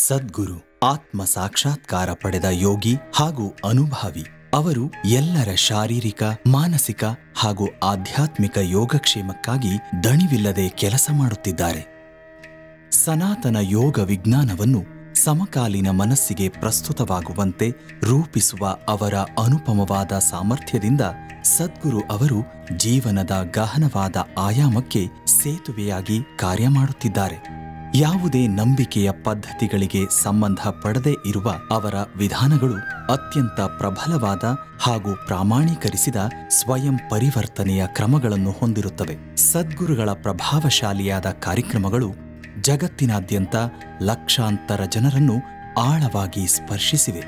ಸದ್ಗುರು ಆತ್ಮ ಸಾಕ್ಷಾತ್ಕಾರ ಪಡೆದ ಯೋಗಿ ಹಾಗೂ ಅನುಭಾವಿ ಅವರು ಎಲ್ಲರ ಶಾರೀರಿಕ ಮಾನಸಿಕ ಹಾಗೂ ಆಧ್ಯಾತ್ಮಿಕ ಯೋಗಕ್ಷೇಮಕ್ಕಾಗಿ ದಣಿವಿಲ್ಲದೆ ಕೆಲಸ ಮಾಡುತ್ತಿದ್ದಾರೆ ಸನಾತನ ಯೋಗ ವಿಜ್ಞಾನವನ್ನು ಸಮಕಾಲೀನ ಮನಸ್ಸಿಗೆ ಪ್ರಸ್ತುತವಾಗುವಂತೆ ರೂಪಿಸುವ ಅವರ ಅನುಪಮವಾದ ಸಾಮರ್ಥ್ಯದಿಂದ ಸದ್ಗುರು ಅವರು ಜೀವನದ ಗಹನವಾದ ಆಯಾಮಕ್ಕೆ ಸೇತುವೆಯಾಗಿ ಕಾರ್ಯ ಮಾಡುತ್ತಿದ್ದಾರೆ ಯಾವುದೇ ನಂಬಿಕೆಯ ಪದ್ಧತಿಗಳಿಗೆ ಸಂಬಂಧ ಪಡದೇ ಇರುವ ಅವರ ವಿಧಾನಗಳು ಅತ್ಯಂತ ಪ್ರಬಲವಾದ ಹಾಗೂ ಪ್ರಾಮಾಣೀಕರಿಸಿದ ಸ್ವಯಂ ಪರಿವರ್ತನೆಯ ಕ್ರಮಗಳನ್ನು ಹೊಂದಿರುತ್ತವೆ ಸದ್ಗುರುಗಳ ಪ್ರಭಾವಶಾಲಿಯಾದ ಕಾರ್ಯಕ್ರಮಗಳು ಜಗತ್ತಿನಾದ್ಯಂತ ಲಕ್ಷಾಂತರ ಜನರನ್ನು ಆಳವಾಗಿ ಸ್ಪರ್ಶಿಸಿವೆ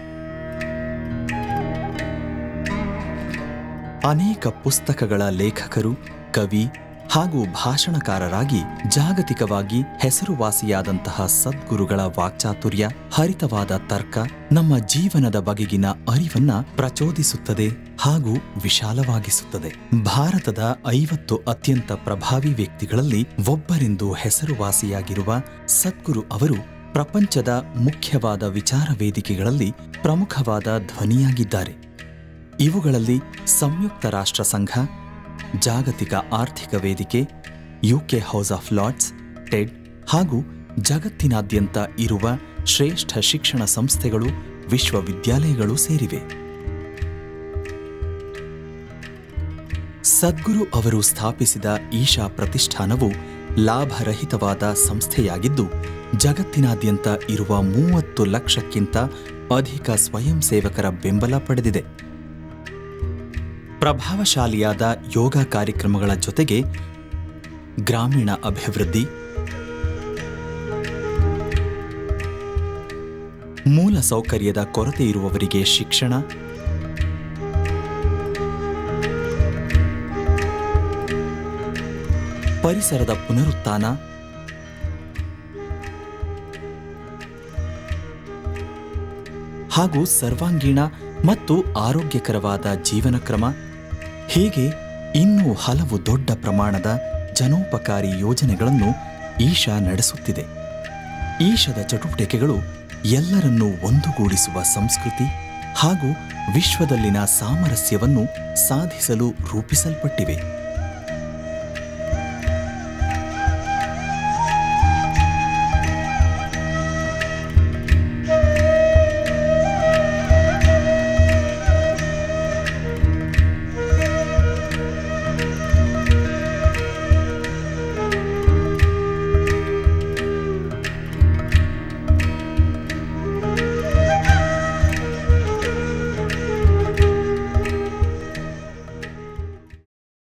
ಅನೇಕ ಪುಸ್ತಕಗಳ ಲೇಖಕರು ಕವಿ ಹಾಗೂ ಭಾಷಣಕಾರರಾಗಿ ಜಾಗತಿಕವಾಗಿ ಹೆಸರುವಾಸಿಯಾದಂತಹ ಸದ್ಗುರುಗಳ ವಾಕ್ಚಾತುರ್ಯ ಹರಿತವಾದ ತರ್ಕ ನಮ್ಮ ಜೀವನದ ಬಗೆಗಿನ ಅರಿವನ್ನ ಪ್ರಚೋದಿಸುತ್ತದೆ ಹಾಗೂ ವಿಶಾಲವಾಗಿಸುತ್ತದೆ ಭಾರತದ ಐವತ್ತು ಅತ್ಯಂತ ಪ್ರಭಾವಿ ವ್ಯಕ್ತಿಗಳಲ್ಲಿ ಒಬ್ಬರೆಂದು ಹೆಸರುವಾಸಿಯಾಗಿರುವ ಸದ್ಗುರು ಅವರು ಪ್ರಪಂಚದ ಮುಖ್ಯವಾದ ವಿಚಾರ ವೇದಿಕೆಗಳಲ್ಲಿ ಪ್ರಮುಖವಾದ ಧ್ವನಿಯಾಗಿದ್ದಾರೆ ಇವುಗಳಲ್ಲಿ ಸಂಯುಕ್ತ ರಾಷ್ಟ್ರ ಸಂಘ ಜಾಗತಿಕ ಆರ್ಥಿಕ ವೇದಿಕೆ UK house of lords TED ಹಾಗೂ ಜಗತ್ತಿನಾದ್ಯಂತ ಇರುವ ಶ್ರೇಷ್ಠ ಶಿಕ್ಷಣ ಸಂಸ್ಥೆಗಳು ವಿಶ್ವವಿದ್ಯಾಲಯಗಳು ಸೇರಿವೆ ಸದ್ಗುರು ಅವರು ಸ್ಥಾಪಿಸಿದ ಈಶಾ ಪ್ರತಿಷ್ಠಾನವು ಲಾಭರಹಿತವಾದ ಸಂಸ್ಥೆಯಾಗಿದ್ದು ಜಗತ್ತಿನಾದ್ಯಂತ ಇರುವ ಮೂವತ್ತು ಲಕ್ಷಕ್ಕಿಂತ ಅಧಿಕ ಸ್ವಯಂ ಸೇವಕರ ಬೆಂಬಲ ಪಡೆದಿದೆ ಪ್ರಭಾವಶಾಲಿಯಾದ ಯೋಗ ಕಾರ್ಯಕ್ರಮಗಳ ಜೊತೆಗೆ ಗ್ರಾಮೀಣ ಅಭಿವೃದ್ಧಿ ಮೂಲ ಸೌಕರ್ಯದ ಕೊರತೆ ಇರುವವರಿಗೆ ಶಿಕ್ಷಣ ಪರಿಸರದ ಪುನರುತ್ಥಾನ ಹಾಗೂ ಸರ್ವಾಂಗೀಣ ಮತ್ತು ಆರೋಗ್ಯಕರವಾದ ಜೀವನ ಕ್ರಮ ಹೀಗೆ ಇನ್ನೂ ಹಲವು ದೊಡ್ಡ ಪ್ರಮಾಣದ ಜನೋಪಕಾರಿ ಯೋಜನೆಗಳನ್ನು ಈಶಾ ನಡೆಸುತ್ತಿದೆ ಈಶದ ಚಟುವಟಿಕೆಗಳು ಎಲ್ಲರನ್ನೂ ಒಂದುಗೂಡಿಸುವ ಸಂಸ್ಕೃತಿ ಹಾಗೂ ವಿಶ್ವದಲ್ಲಿನ ಸಾಮರಸ್ಯವನ್ನು ಸಾಧಿಸಲು ರೂಪಿಸಲ್ಪಟ್ಟಿವೆ